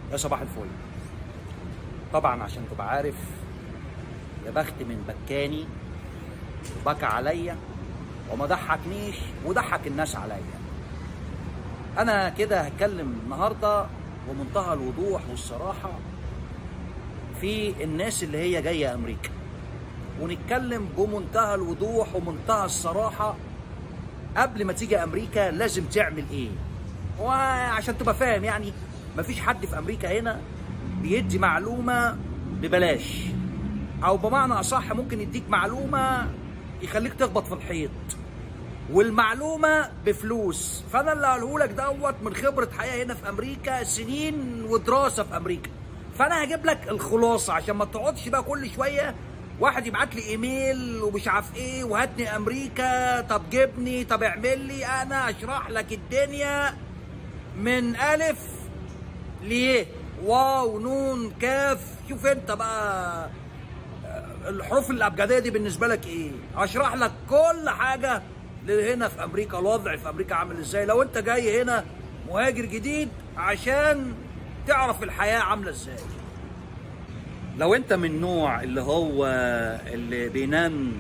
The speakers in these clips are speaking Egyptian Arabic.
يا صباح الفل طبعا عشان تبقى عارف يا بخت من بكاني وبكى عليا وما ضحكنيش وضحك الناس عليا انا كده هتكلم النهارده بمنتهى الوضوح والصراحه في الناس اللي هي جايه امريكا ونتكلم بمنتهى الوضوح ومنتهى الصراحه قبل ما تيجي امريكا لازم تعمل ايه وعشان تبقى فاهم يعني مفيش حد في امريكا هنا بيدي معلومه ببلاش او بمعنى اصح ممكن يديك معلومه يخليك تخبط في الحيط والمعلومه بفلوس فانا اللي هقوله لك دوت من خبره حياه هنا في امريكا سنين ودراسه في امريكا فانا هجيب لك الخلاصه عشان ما تقعدش بقى كل شويه واحد يبعت لي ايميل ومش عارف ايه وهاتني امريكا طب جبني طب اعمل لي انا اشرح لك الدنيا من الف ليه واو نون كاف شوف انت بقى الحروف الابجديه دي بالنسبه لك ايه اشرح لك كل حاجه هنا في امريكا الوضع في امريكا عامل ازاي لو انت جاي هنا مهاجر جديد عشان تعرف الحياه عامله ازاي لو انت من النوع اللي هو اللي بينام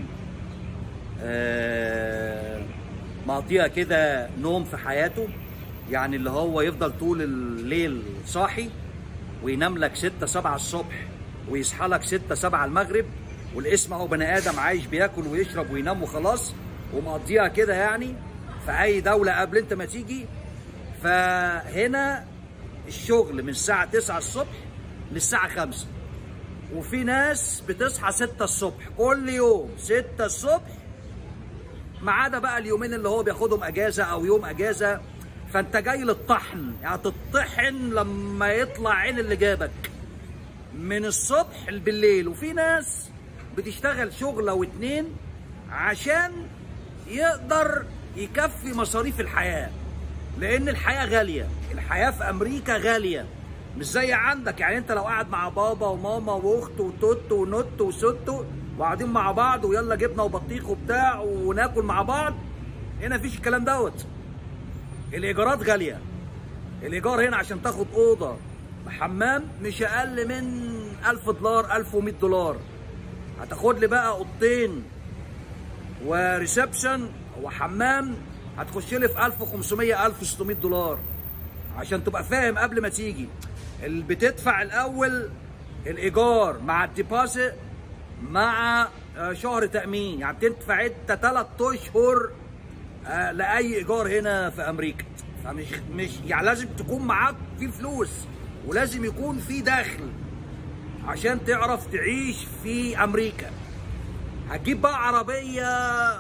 آه مقضيها كده نوم في حياته يعني اللي هو يفضل طول الليل صاحي وينام لك ستة سبعة الصبح ويصحى لك ستة سبعة المغرب والاسم اهو بني ادم عايش بياكل ويشرب وينام وخلاص ومقضيها كده يعني في اي دولة قبل انت ما تيجي فهنا الشغل من الساعة 9 الصبح للساعة 5 وفي ناس بتصحى 6 الصبح كل يوم 6 الصبح ما عدا بقى اليومين اللي هو بياخدهم اجازه او يوم اجازه فانت جاي للطحن يعني تطحن لما يطلع عين اللي جابك من الصبح بالليل وفي ناس بتشتغل شغله واتنين عشان يقدر يكفي مصاريف الحياه لان الحياه غاليه الحياه في امريكا غاليه مش زي عندك يعني انت لو قاعد مع بابا وماما واخت وتوت ونوت وستو وقاعدين مع بعض ويلا جبنه وبطيخ وبتاع وناكل مع بعض هنا مفيش الكلام دوت الايجارات غاليه الايجار هنا عشان تاخد اوضه حمام مش اقل من 1000 دولار 1100 دولار هتاخد لي بقى اوضتين وريسبشن وحمام هتخش لي في 1500 1600 دولار عشان تبقى فاهم قبل ما تيجي اللي بتدفع الاول الايجار مع الديبوزيت مع شهر تامين يعني بتدفع انت ثلاث اشهر لاي ايجار هنا في امريكا فمش مش يعني لازم تكون معاك في فلوس ولازم يكون في دخل عشان تعرف تعيش في امريكا هتجيب بقى عربيه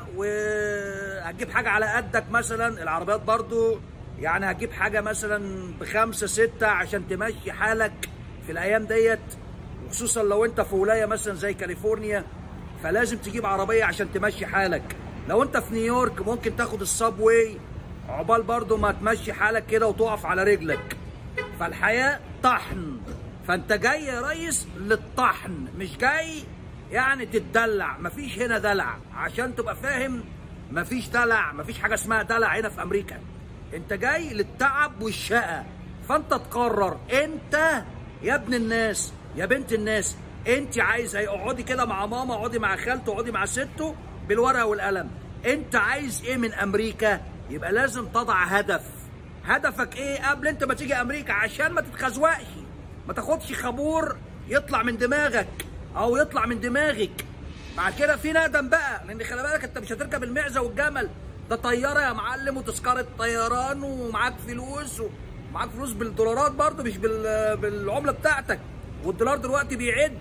وهتجيب حاجه على قدك مثلا العربيات برضو يعني هتجيب حاجه مثلا بخمسه سته عشان تمشي حالك في الايام ديت وخصوصا لو انت في ولايه مثلا زي كاليفورنيا فلازم تجيب عربيه عشان تمشي حالك لو انت في نيويورك ممكن تاخد الصابواي عقبال برضو ما تمشي حالك كده وتقف على رجلك فالحياه طحن فانت جاي يا ريس للطحن مش جاي يعني تتدلع مفيش هنا دلع عشان تبقى فاهم مفيش دلع مفيش حاجه اسمها دلع هنا في امريكا انت جاي للتعب والشقه فانت تقرر انت يا ابن الناس يا بنت الناس انت عايزه اقعدي كده مع ماما اقعدي مع خالته اقعدي مع سته بالورقه والقلم انت عايز ايه من امريكا يبقى لازم تضع هدف هدفك ايه قبل انت ما تيجي امريكا عشان ما تتخزوقش ما تاخدش خابور يطلع من دماغك او يطلع من دماغك بعد كده في ندم بقى لان خلي بالك انت مش هتركب المعزه والجمل ده طياره يا معلم وتذكره طيران ومعاك فلوس ومعاك فلوس بالدولارات برضه مش بالعمله بتاعتك والدولار دلوقتي بيعد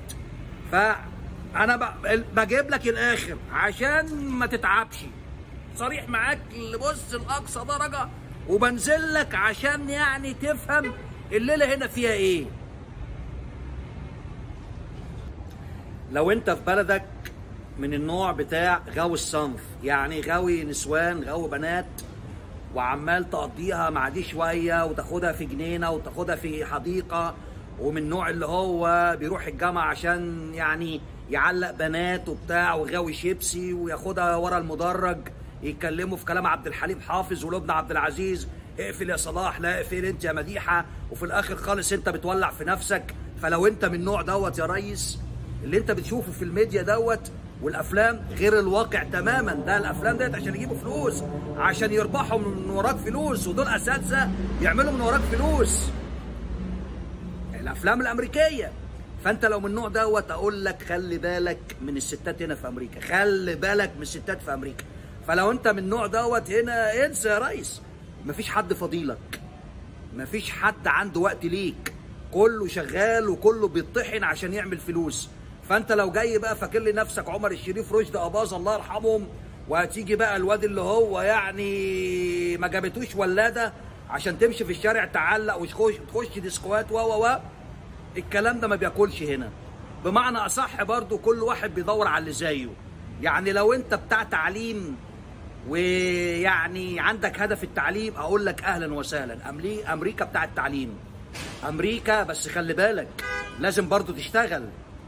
فانا بجيب لك الاخر عشان ما تتعبش صريح معاك بص لاقصى درجه وبنزل لك عشان يعني تفهم الليله هنا فيها ايه لو انت في بلدك من النوع بتاع غاوي الصنف يعني غاوي نسوان غاوي بنات وعمال تقضيها مع دي شويه وتاخدها في جنينه وتاخدها في حديقه ومن النوع اللي هو بيروح الجامعه عشان يعني يعلق بنات وبتاع وغاوي شيبسي وياخدها ورا المدرج يتكلموا في كلام عبد الحليم حافظ ولبنى عبد العزيز اقفل يا صلاح لا اقفل انت يا مديحه وفي الاخر خالص انت بتولع في نفسك فلو انت من النوع دوت يا ريس اللي انت بتشوفه في الميديا دوت والافلام غير الواقع تماما ده الافلام ديت عشان يجيبوا فلوس عشان يربحوا من وراك فلوس ودول اساتذه يعملوا من وراك فلوس الافلام الامريكيه فانت لو من النوع دوت اقول لك خلي بالك من الستات هنا في امريكا خلي بالك من الستات في امريكا فلو انت من النوع دوت هنا انسى يا ريس مفيش حد فضيلك مفيش حد عنده وقت ليك كله شغال وكله بيطحن عشان يعمل فلوس فانت لو جاي بقى فاكر لي نفسك عمر الشريف رشدي اباظه الله يرحمهم وهتيجي بقى الواد اللي هو يعني ما جابتوش ولاده عشان تمشي في الشارع تعلق وتخش تخش ديسكوات و و و الكلام ده ما بياكلش هنا بمعنى اصح برضو كل واحد بيدور على اللي زيه يعني لو انت بتاع تعليم ويعني عندك هدف التعليم اقول لك اهلا وسهلا أملي- امريكا بتاع التعليم امريكا بس خلي بالك لازم برضو تشتغل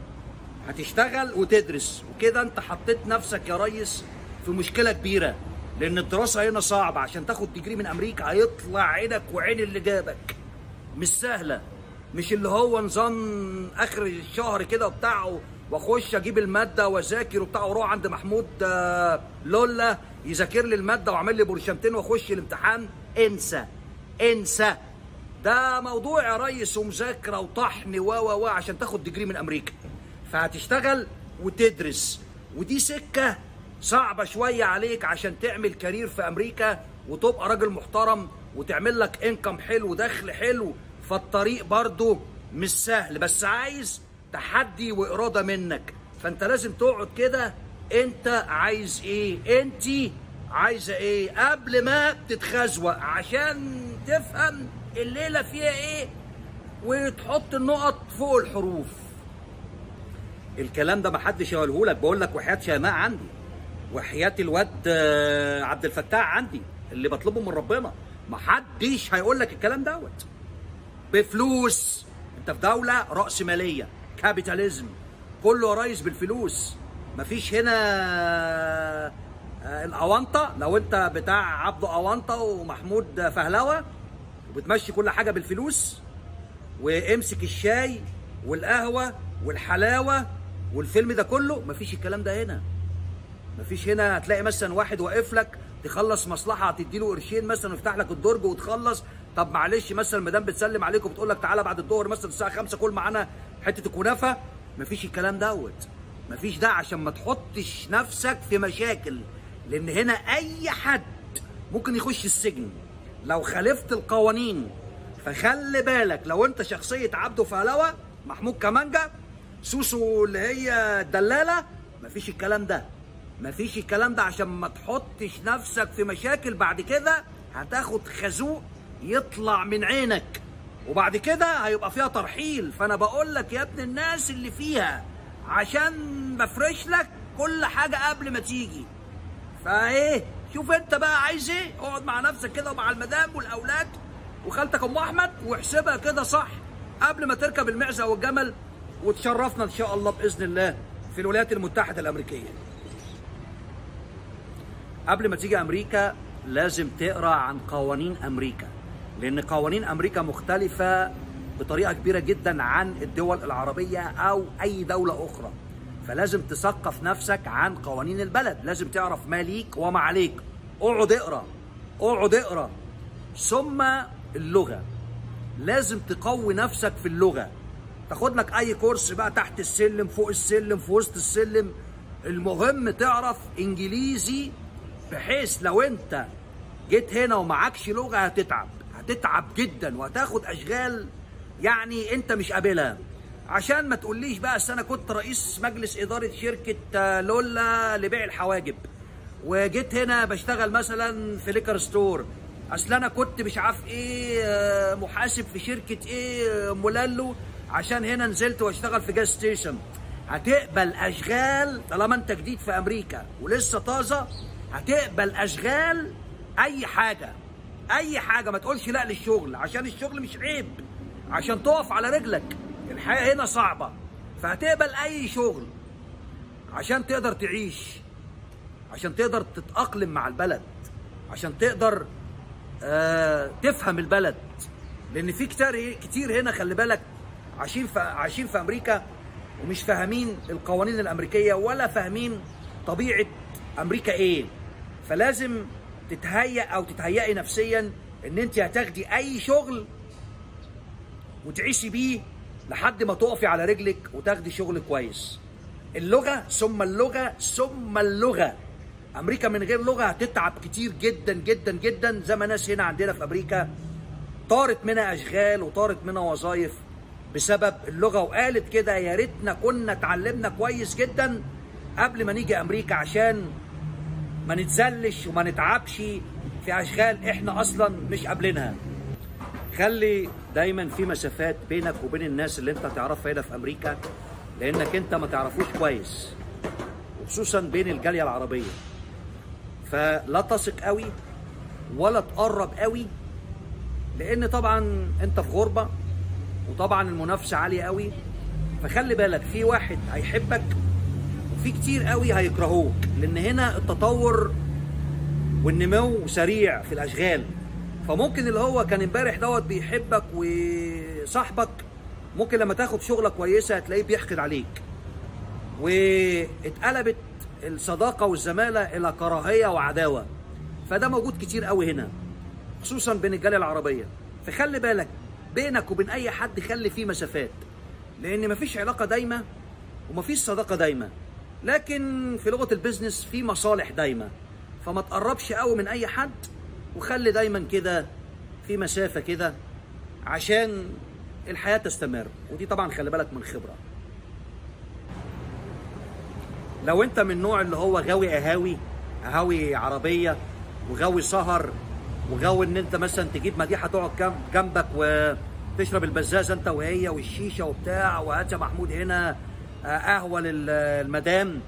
هتشتغل وتدرس وكده انت حطيت نفسك يا ريس في مشكله كبيره لان الدراسه هنا صعبه عشان تاخد ديجري من امريكا هيطلع عينك وعين اللي جابك مش سهله مش اللي هو نظام اخر الشهر كده وبتاع واخش اجيب الماده واذاكر وبتاع واروح عند محمود آه، لولا يذاكر لي الماده وعامل لي برشامتين واخش الامتحان انسى انسى ده موضوع يا ريس ومذاكره وطحن و و و عشان تاخد ديجري من امريكا فهتشتغل وتدرس ودي سكه صعبه شويه عليك عشان تعمل كارير في امريكا وتبقى راجل محترم وتعمل لك انكم حلو دخل حلو فالطريق برضو مش سهل بس عايز تحدي واراده منك فانت لازم تقعد كده انت عايز ايه انت عايزه ايه قبل ما تتخزوق عشان تفهم الليله فيها ايه وتحط النقط فوق الحروف الكلام ده محدش يقوله لك بقول لك وحياه شيماء عندي وحياه الواد آه، عبد الفتاح عندي اللي بطلبه من ربنا محدش هيقول لك الكلام دوت بفلوس انت في دوله راس ماليه كابيتاليزم كله يا ريس بالفلوس مفيش هنا آه، الاونطه لو انت بتاع عبده اونطه ومحمود فهلوه وبتمشي كل حاجه بالفلوس وامسك الشاي والقهوه والحلاوه والفيلم ده كله مفيش الكلام ده هنا مفيش هنا هتلاقي مثلا واحد واقف لك تخلص مصلحه هتديله قرشين مثلا ويفتح لك الدرج وتخلص طب معلش مثلا المدام بتسلم عليك وبتقول لك تعالى بعد الظهر مثلا الساعه 5 كل معانا حته الكنافه مفيش الكلام دوت مفيش ده عشان ما تحطش نفسك في مشاكل لان هنا اي حد ممكن يخش السجن لو خالفت القوانين فخلي بالك لو انت شخصيه عبده فهلوه محمود كمانجا سوسو اللي هي الدلاله مفيش الكلام ده مفيش الكلام ده عشان ما تحطش نفسك في مشاكل بعد كده هتاخد خازوق يطلع من عينك وبعد كده هيبقى فيها ترحيل فانا بقول لك يا ابن الناس اللي فيها عشان بفرش لك كل حاجه قبل ما تيجي فايه شوف انت بقى عايز ايه اقعد مع نفسك كده ومع المدام والاولاد وخالتك ام احمد واحسبها كده صح قبل ما تركب المعزه والجمل وتشرفنا ان شاء الله باذن الله في الولايات المتحده الامريكيه قبل ما تيجي امريكا لازم تقرا عن قوانين امريكا لان قوانين امريكا مختلفه بطريقه كبيره جدا عن الدول العربيه او اي دوله اخرى فلازم تثقف نفسك عن قوانين البلد لازم تعرف ما ليك وما عليك اقعد اقرا اقعد اقرا ثم اللغه لازم تقوي نفسك في اللغه تاخد لك اي كورس بقى تحت السلم فوق السلم في وسط السلم المهم تعرف انجليزي بحيث لو انت جيت هنا ومعكش لغه هتتعب هتتعب جدا وهتاخد اشغال يعني انت مش قابلها عشان ما تقوليش بقى أصل انا كنت رئيس مجلس اداره شركه آه، لولا لبيع الحواجب وجيت هنا بشتغل مثلا في ليكر ستور اصل انا كنت مش عارف ايه آه، محاسب في شركه ايه آه، مولالو عشان هنا نزلت واشتغل في جاز ستيشن هتقبل اشغال طالما انت جديد في امريكا ولسه طازه هتقبل اشغال اي حاجه اي حاجه ما تقولش لا للشغل عشان الشغل مش عيب عشان تقف على رجلك الحياه هنا صعبه فهتقبل اي شغل عشان تقدر تعيش عشان تقدر تتأقلم مع البلد عشان تقدر آه تفهم البلد لان في كتير كتير هنا خلي بالك عايشين في عايشين في امريكا ومش فاهمين القوانين الامريكيه ولا فاهمين طبيعه امريكا ايه فلازم تتهيأ او تتهيئي نفسيا ان انت هتاخدي اي شغل وتعيشي بيه لحد ما تقفي على رجلك وتاخدي شغل كويس اللغه ثم اللغه ثم اللغه امريكا من غير لغه هتتعب كتير جدا جدا جدا زي ما ناس هنا عندنا في امريكا طارت منها اشغال وطارت منها وظائف بسبب اللغه وقالت كده يا ريتنا كنا اتعلمنا كويس جدا قبل ما نيجي امريكا عشان ما نتزلش وما نتعبش في اشغال احنا اصلا مش قابلينها خلي دايما في مسافات بينك وبين الناس اللي انت تعرفها هنا في امريكا لانك انت ما تعرفوش كويس وخصوصا بين الجاليه العربيه فلا تثق قوي ولا تقرب قوي لان طبعا انت في غربه وطبعا المنافسه عاليه قوي فخلي بالك في واحد هيحبك وفي كتير قوي هيكرهوك لان هنا التطور والنمو سريع في الاشغال فممكن اللي هو كان امبارح دوت بيحبك وصاحبك ممكن لما تاخد شغله كويسه هتلاقيه بيحقد عليك واتقلبت الصداقه والزماله الى كراهيه وعداوه فده موجود كتير قوي هنا خصوصا بين الجاليه العربيه فخلي بالك بينك وبين اي حد خلي فيه مسافات لان مفيش علاقه دايمه ومفيش صداقه دايمه لكن في لغه البيزنس في مصالح دايمه فما تقربش قوي من اي حد وخلي دايما كده في مسافه كده عشان الحياه تستمر ودي طبعا خلي بالك من خبره لو انت من النوع اللي هو غاوي قهاوي قهاوي عربيه وغاوي سهر وغاوي ان انت مثلا تجيب مديحه تقعد جنبك وتشرب البزازه انت وهي والشيشه وبتاع وهات يا محمود هنا قهوه للمدام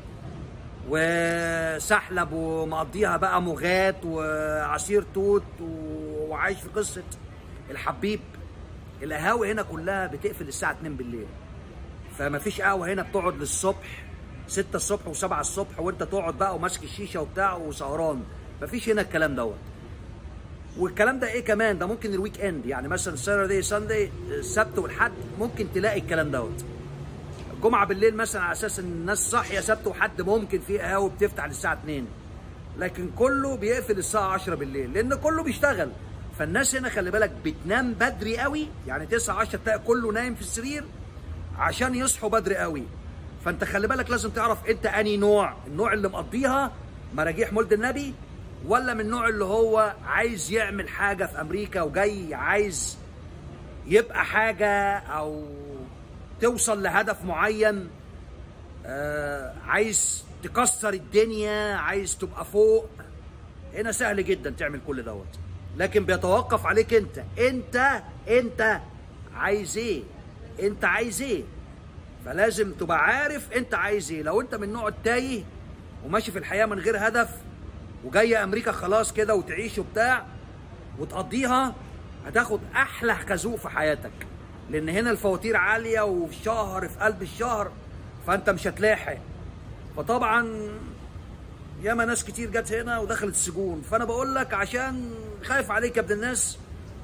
وسحلب ومقضيها بقى مغات وعصير توت وعايش في قصه الحبيب القهاوي هنا كلها بتقفل الساعه 2 بالليل فما فيش قهوه هنا بتقعد للصبح 6 الصبح و7 الصبح وانت تقعد بقى وماسك الشيشه وبتاع وسهران مفيش هنا الكلام دوت والكلام ده ايه كمان ده ممكن الويك اند يعني مثلا ساتردي ساندي السبت والحد ممكن تلاقي الكلام دوت الجمعه بالليل مثلا على اساس ان الناس صاحيه سبت وحد ممكن في قهاوي بتفتح للساعه 2 لكن كله بيقفل الساعه 10 بالليل لان كله بيشتغل فالناس هنا خلي بالك بتنام بدري قوي يعني 9 10 تلاقي كله نايم في السرير عشان يصحوا بدري قوي فانت خلي بالك لازم تعرف انت اني نوع النوع اللي مقضيها مراجيح مولد النبي ولا من النوع اللي هو عايز يعمل حاجه في امريكا وجاي عايز يبقى حاجه او توصل لهدف معين آه عايز تكسر الدنيا عايز تبقى فوق هنا سهل جدا تعمل كل دوت لكن بيتوقف عليك انت انت انت عايز ايه انت عايز ايه فلازم تبقى عارف انت عايز ايه لو انت من النوع التايه وماشي في الحياه من غير هدف وجاي امريكا خلاص كده وتعيش وبتاع وتقضيها هتاخد احلى خازوق في حياتك لان هنا الفواتير عاليه والشهر في قلب الشهر فانت مش هتلاحق فطبعا ياما ناس كتير جت هنا ودخلت السجون فانا بقول لك عشان خايف عليك يا ابن الناس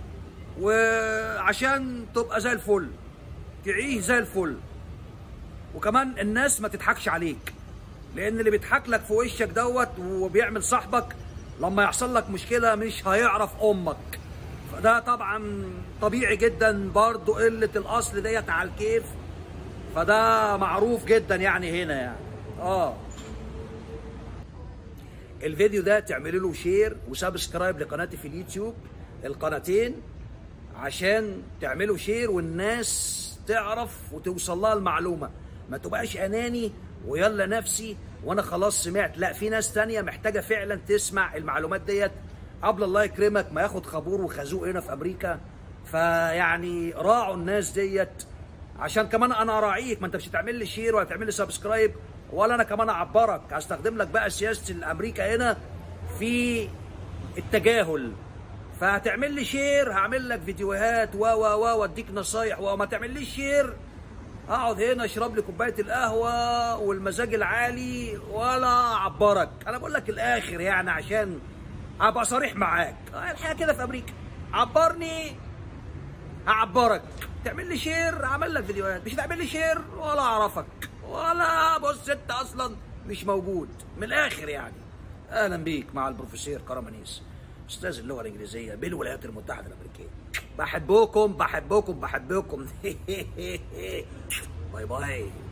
وعشان تبقى زي الفل تعيش زي الفل وكمان الناس ما تضحكش عليك لان اللي بيضحك لك في وشك دوت وبيعمل صاحبك لما يحصل لك مشكله مش هيعرف امك فده طبعا طبيعي جدا برضو قله الاصل ديت على الكيف فده معروف جدا يعني هنا يعني اه الفيديو ده تعملوا له شير وسبسكرايب لقناتي في اليوتيوب القناتين عشان تعملوا شير والناس تعرف وتوصل لها المعلومه ما تبقاش اناني ويلا نفسي وانا خلاص سمعت لا في ناس تانية محتاجه فعلا تسمع المعلومات ديت قبل الله يكرمك ما ياخد خابور وخازوق هنا في امريكا فيعني راعوا الناس ديت عشان كمان انا اراعيك ما انت مش هتعمل لي شير ولا تعمل لي سبسكرايب ولا انا كمان اعبرك هستخدم لك بقى سياسه الامريكا هنا في التجاهل فهتعمل لي شير هعمل لك فيديوهات و و و واديك نصايح وما تعمليش شير اقعد هنا اشرب لي كوبايه القهوه والمزاج العالي ولا اعبرك انا بقول لك الاخر يعني عشان ابقى صريح معاك آه، الحياه كده في امريكا عبرني هعبرك تعمل لي شير اعمل لك فيديوهات مش تعمل لي شير ولا اعرفك ولا بص انت اصلا مش موجود من الاخر يعني اهلا بيك مع البروفيسور كرمانيس استاذ اللغه الانجليزيه بالولايات المتحده الامريكيه بحبكم بحبكم بحبكم باي باي